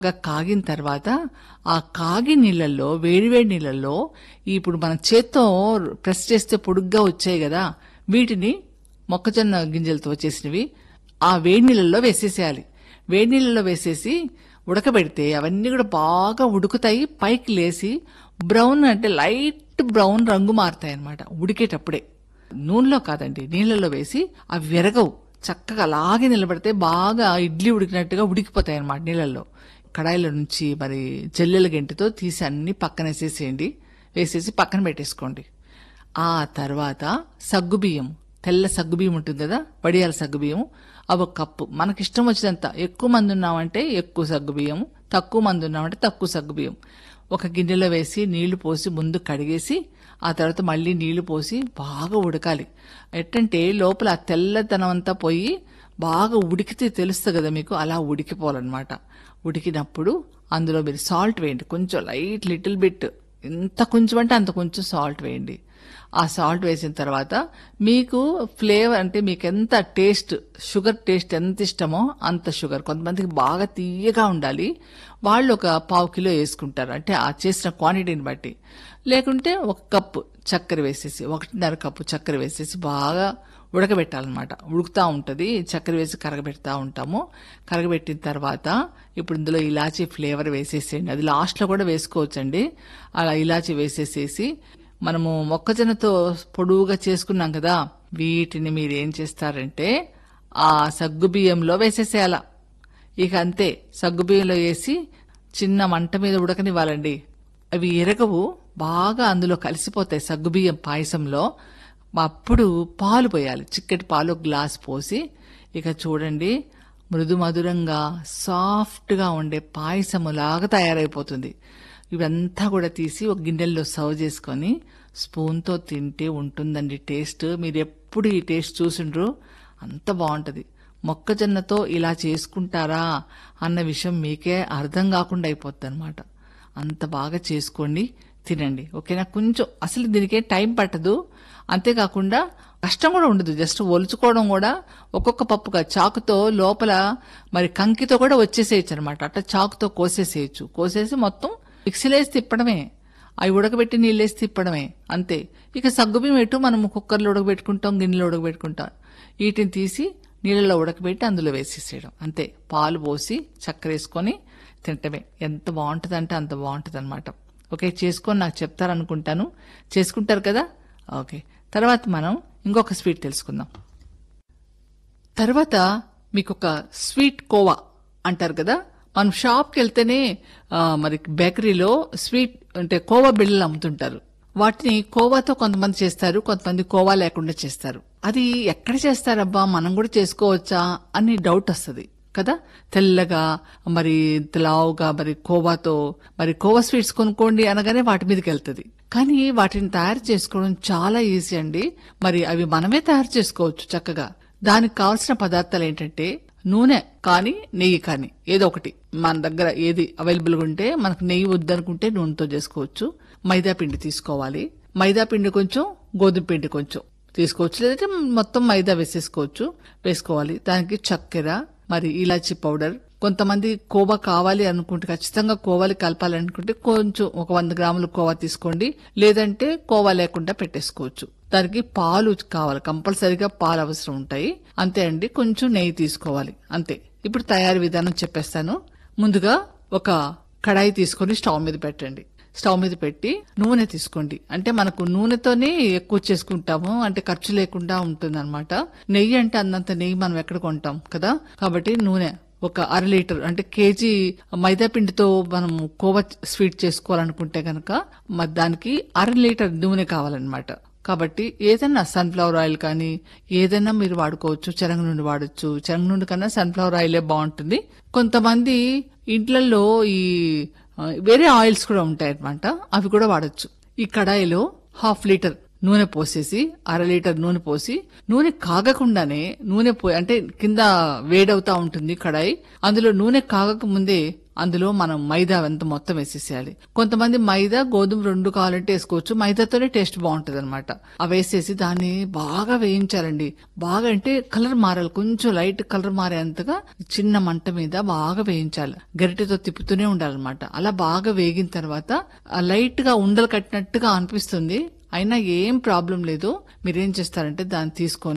గా కాగిన తర్వాత ఆ కాగి నీళ్ళల్లో వేడివేడి నీళ్ళల్లో ఇప్పుడు మన చేత్తో ప్రెస్ చేస్తే పొడుగ్గా వచ్చాయి కదా వీటిని మొక్కజొన్న గింజలతో చేసినవి ఆ వేడి నీళ్ళల్లో వేసేసేయాలి వేడి నీళ్ళలో వేసేసి ఉడకబెడితే అవన్నీ కూడా బాగా ఉడుకుతాయి పైకి లేసి బ్రౌన్ అంటే లైట్ బ్రౌన్ రంగు మారుతాయి అన్నమాట ఉడికేటప్పుడే నూనెలో కాదండి నీళ్ళలో వేసి అవి విరగవు చక్కగా అలాగే నిలబడితే బాగా ఇడ్లీ ఉడికినట్టుగా ఉడికిపోతాయి అన్నమాట నీళ్ళల్లో కడాయిలో నుంచి మరి జల్లెల గంటితో తీసి అన్ని పక్కన వేసేసేయండి వేసేసి పక్కన పెట్టేసుకోండి ఆ తర్వాత సగ్గుబియ్యం తెల్ల సగ్గుబియ్యం ఉంటుంది కదా వడియాల సగ్గుబియ్యం అవి ఒక కప్పు మనకి ఇష్టం వచ్చినంత ఎక్కువ మంది ఉన్నామంటే ఎక్కువ సగ్గుబియ్యం తక్కువ మంది ఉన్నామంటే తక్కువ సగ్గుబియ్యం ఒక గిన్నెలో వేసి నీళ్లు పోసి ముందు కడిగేసి ఆ తర్వాత మళ్ళీ నీళ్లు పోసి బాగా ఉడకాలి ఎట్టంటే లోపల ఆ తెల్లదనం అంతా పోయి బాగా ఉడికితే తెలుస్తుంది కదా మీకు అలా ఉడికిపోవాలన్నమాట ఉడికినప్పుడు అందులో మీరు సాల్ట్ వేయండి కొంచెం లైట్ లిటిల్ బిట్ ఎంత కొంచెం అంటే అంత కొంచెం సాల్ట్ వేయండి ఆ సాల్ట్ వేసిన తర్వాత మీకు ఫ్లేవర్ అంటే మీకు ఎంత టేస్ట్ షుగర్ టేస్ట్ ఎంత ఇష్టమో అంత షుగర్ కొంతమందికి బాగా తీయగా ఉండాలి వాళ్ళు ఒక పావు కిలో వేసుకుంటారు అంటే ఆ చేసిన క్వాంటిటీని బట్టి లేకుంటే ఒక కప్పు చక్కెర వేసేసి ఒకటిన్నర కప్పు చక్కెర వేసేసి బాగా ఉడకబెట్టాలన్నమాట ఉడుకుతా ఉంటుంది చక్కెర వేసి కరగబెడతా ఉంటాము కరగబెట్టిన తర్వాత ఇప్పుడు ఇందులో ఇలాచీ ఫ్లేవర్ వేసేసేయండి అది లాస్ట్లో కూడా వేసుకోవచ్చండి అలా ఇలాచీ వేసేసేసి మనము మొక్కజొన్నతో పొడువుగా చేసుకున్నాం కదా వీటిని మీరు ఏం చేస్తారంటే ఆ సగ్గు బియ్యంలో వేసేసేయాల ఇక అంతే సగ్గు బియ్యంలో వేసి చిన్న మంట మీద ఉడకనివ్వాలండి అవి ఎరగవు బాగా అందులో కలిసిపోతాయి సగ్గుబియ్యం పాయసంలో అప్పుడు పాలు పోయాలి చిక్కటి పాలు ఒక గ్లాస్ పోసి ఇక చూడండి మృదు మధురంగా సాఫ్ట్గా ఉండే పాయసములాగా తయారైపోతుంది ఇవంతా కూడా తీసి ఒక గిన్నెల్లో సర్వ్ చేసుకొని స్పూన్తో తింటే ఉంటుందండి టేస్ట్ మీరు ఎప్పుడు ఈ టేస్ట్ చూసిండ్రు అంత బాగుంటుంది మొక్కజొన్నతో ఇలా చేసుకుంటారా అన్న విషయం మీకే అర్థం కాకుండా అయిపోద్ది అనమాట అంత బాగా చేసుకోండి తినండి ఓకేనా కొంచెం అసలు దీనికే టైం పట్టదు అంతేకాకుండా కష్టం కూడా ఉండదు జస్ట్ ఒలుచుకోవడం కూడా ఒక్కొక్క పప్పుగా చాకుతో లోపల మరి కంకితో కూడా వచ్చేసేయచ్చు అనమాట అట్లా చాకుతో కోసేసేయచ్చు కోసేసి మొత్తం మిక్సీలో వేసి తిప్పడమే అవి ఉడకబెట్టి నీళ్ళు వేసి తిప్పడమే అంతే ఇక సగ్గుబియ్యం ఎటు మనం కుక్కర్లో ఉడకబెట్టుకుంటాం గిన్నెలో ఉడకబెట్టుకుంటాం వీటిని తీసి నీళ్ళలో ఉడకబెట్టి అందులో వేసేసేయడం అంతే పాలు పోసి చక్కెర వేసుకొని తింటమే ఎంత బాగుంటుంది అంటే అంత బాగుంటుంది అనమాట ఓకే చేసుకొని నాకు చెప్తారనుకుంటాను చేసుకుంటారు కదా ఓకే తర్వాత మనం ఇంకొక స్వీట్ తెలుసుకుందాం తర్వాత మీకు ఒక స్వీట్ కోవా అంటారు కదా మనం షాప్కి వెళ్తేనే ఆ, మరి బేకరీలో స్వీట్ అంటే కోవా బిళ్ళలు అమ్ముతుంటారు వాటిని కోవాతో కొంతమంది చేస్తారు కొంతమంది కోవా లేకుండా చేస్తారు అది ఎక్కడ చేస్తారబ్బా మనం కూడా చేసుకోవచ్చా అని డౌట్ వస్తుంది కదా తెల్లగా మరి లావుగా మరి కోవాతో మరి కోవా స్వీట్స్ కొనుక్కోండి అనగానే వాటి మీదకి వెళ్తుంది కానీ వాటిని తయారు చేసుకోవడం చాలా ఈజీ అండి మరి అవి మనమే తయారు చేసుకోవచ్చు చక్కగా దానికి కావాల్సిన పదార్థాలు ఏంటంటే నూనె కానీ నెయ్యి కానీ ఏదో ఒకటి మన దగ్గర ఏది అవైలబుల్ గా ఉంటే మనకు నెయ్యి వద్దనుకుంటే నూనెతో చేసుకోవచ్చు మైదా పిండి తీసుకోవాలి మైదా పిండి కొంచెం గోధుమ పిండి కొంచెం తీసుకోవచ్చు లేదంటే మొత్తం మైదా వేసేసుకోవచ్చు వేసుకోవాలి దానికి చక్కెర మరి ఇలాచి పౌడర్ కొంతమంది కోవా కావాలి అనుకుంటే ఖచ్చితంగా కోవాలి కలపాలనుకుంటే కొంచెం ఒక వంద గ్రాములు కోవా తీసుకోండి లేదంటే కోవా లేకుండా పెట్టేసుకోవచ్చు దానికి పాలు కావాలి కంపల్సరీగా పాలు అవసరం ఉంటాయి అంతే అండి కొంచెం నెయ్యి తీసుకోవాలి అంతే ఇప్పుడు తయారీ విధానం చెప్పేస్తాను ముందుగా ఒక కడాయి తీసుకొని స్టవ్ మీద పెట్టండి స్టవ్ మీద పెట్టి నూనె తీసుకోండి అంటే మనకు నూనెతోనే ఎక్కువ చేసుకుంటాము అంటే ఖర్చు లేకుండా ఉంటుంది అనమాట నెయ్యి అంటే అందంత నెయ్యి మనం ఎక్కడ కొంటాం కదా కాబట్టి నూనె ఒక అర లీటర్ అంటే కేజీ మైదా పిండితో మనం కోవా స్వీట్ చేసుకోవాలనుకుంటే గనక మరి దానికి అర లీటర్ నూనె కావాలన్నమాట కాబట్టి ఏదైనా సన్ఫ్లవర్ ఆయిల్ కానీ ఏదైనా మీరు వాడుకోవచ్చు శనగ నూనె వాడచ్చు శనగ నూనె కన్నా సన్ఫ్లవర్ ఆయిలే బాగుంటుంది కొంతమంది ఇంట్లలో ఈ ఆ, వేరే ఆయిల్స్ కూడా ఉంటాయి అనమాట అవి కూడా వాడచ్చు ఈ కడాయిలో హాఫ్ లీటర్ నూనె పోసేసి అర లీటర్ నూనె పోసి నూనె కాగకుండానే నూనె పో అంటే కింద వేడవుతా ఉంటుంది కడాయి అందులో నూనె కాగక ముందే అందులో మనం మైదా అంత మొత్తం వేసేసేయాలి కొంతమంది మైదా గోధుమ రెండు కావాలంటే వేసుకోవచ్చు మైదాతోనే టేస్ట్ బాగుంటది అనమాట అవి వేసేసి దాన్ని బాగా వేయించాలండి బాగా అంటే కలర్ మారాలి కొంచెం లైట్ కలర్ మారేంతగా చిన్న మంట మీద బాగా వేయించాలి గరిటెతో తిప్పుతూనే ఉండాలన్నమాట అలా బాగా వేగిన తర్వాత లైట్ గా ఉండలు కట్టినట్టుగా అనిపిస్తుంది అయినా ఏం ప్రాబ్లం లేదు మీరేం చేస్తారంటే దాన్ని తీసుకొని